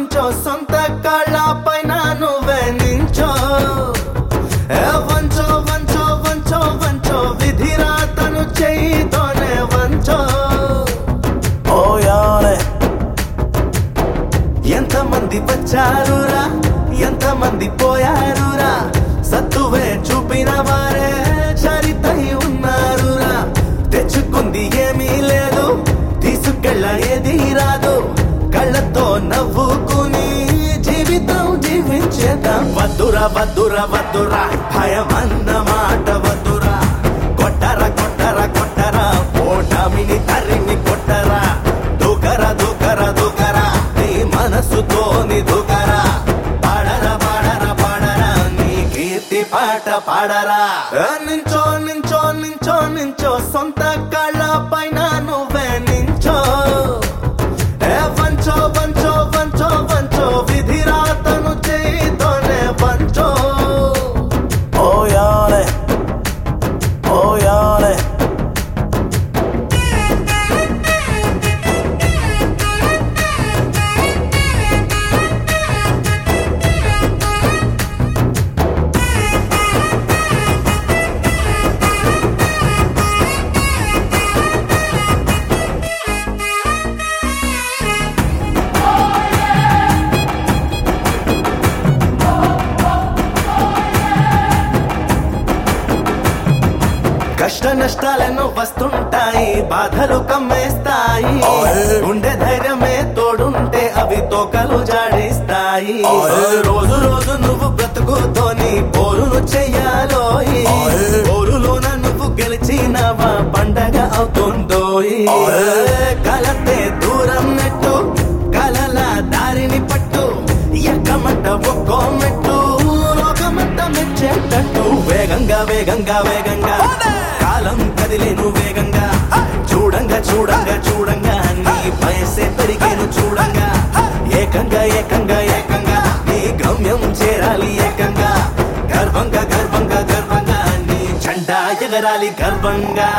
నించో సొంత కాళ్ళ పైన నువ్వే నించో ఏ వంచో వంచో వంచో వంచో విధిరాతను చేయితోనే వంచో ఓయాలే ఎంతమంది వచ్చారురా ఎంతమంది పోయారురా సత్తువే చూపిన వారే చరితై ఉన్నారురా తెచ్చుకుంది ఏమీ లేదు తీసుకెళ్ళ ఏది రాదు కళ్ళతో నవ్వుకుని జీవితం జీవించేద్దాం వద్దురా వద్దురా వద్దురా భయం అన్న మాట వద్దురా కొట్టరా కొట్టరా కొట్టరా ఓటమిని తరిమి కొట్టరా దూకరా దూకరా దూకరా నీ మనసుతోని దూకరా పాడరా పాడరా పాడరా నీ కీర్తి పాట పాడరా ఏ నించో నించో నించో నించో సొంత కాళ్ళ పైన నువ్వే నించో ఏ వంచో వంచో వంచో వంచో విధిరాతను చేతోనే వంచో ఓయాలే ఓయాలే కష్ట నష్టాలను వస్తుంటాయి బాధలు కమ్మేస్తాయి ఆయ్. ఉండే ధైర్యమే తోడుంటే అవి తోకలు జాడిస్తాయి ఆయ్. రోజు రోజు నువ్వు బ్రతుకుతోని పోరును చెయ్యాలోయి ఆయ్. పోరులోన నువ్వు గెలిచినవా పండగ అవుతుందోయి ఆయ్. కలతే దూరం నెట్టు కలల దారిని పట్టు ఎక్కమంట ఒక్కో మెట్టు లోకమంతా మెచ్చేటట్టు వేగంగా వేగంగా వేగంగా కాలం కదిలేను వేగంగా చూడంగా చూడంగా చూడంగా నీ వయసే పెరిగేను చూడంగా ఏకంగా ఏకంగా ఏకంగా నీ గమ్యం చేరాలి ఏకంగా గర్వంగా గర్వంగా గర్వంగా నీ జెండా ఎగరాలి గర్వంగా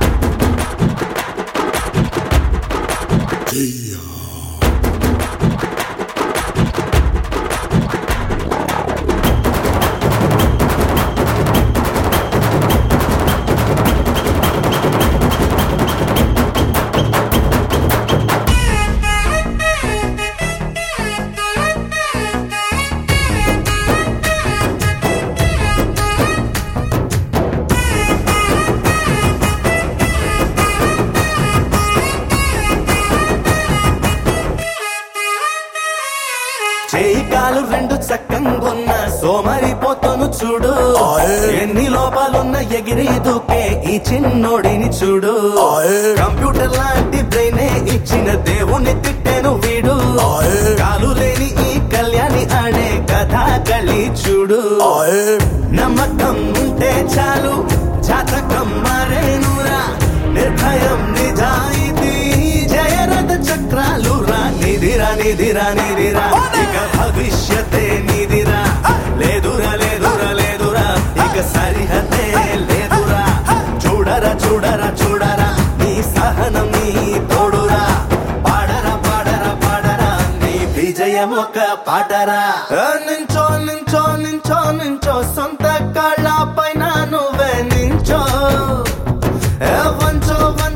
చేయి కాలు రెండు చక్కంగున్న సోమరిపోతను చూడు ఆయ్. ఎన్ని లోపాలున్న ఎగిరి దూకే ఈ చిన్నోడిని చూడు ఆయ్. కంప్యూటర్ లాంటి బ్రెయినే ఇచ్చిన దేవుని తిట్టెను వీడు ఆయ్. కాలు లేని ఈ కళ్యాణి ఆడే కథా కళి చూడు ఓయ్ నమ్మకం ఉంటే చాలు జాతకం మారేనురా నిర్భయం నిజాయితీ జయరథ చక్రాలు రా నిధిరా నిధిరా నిధిరా ఇక భవిష్యతే నిధిరా లేదురా లేదురా లేదురా ఇక సరిహద్దే లేదురా చూడరా చూడరా చూడరా నీ సహనం నీ తోడురా పాడరా పాడరా పాడరా నీ విజయం ఒక పాటరా ఏ నించో నించో నించో నించో సొంత కాళ్ళ పైన నువ్వే నించో ఏ వంచో వంచో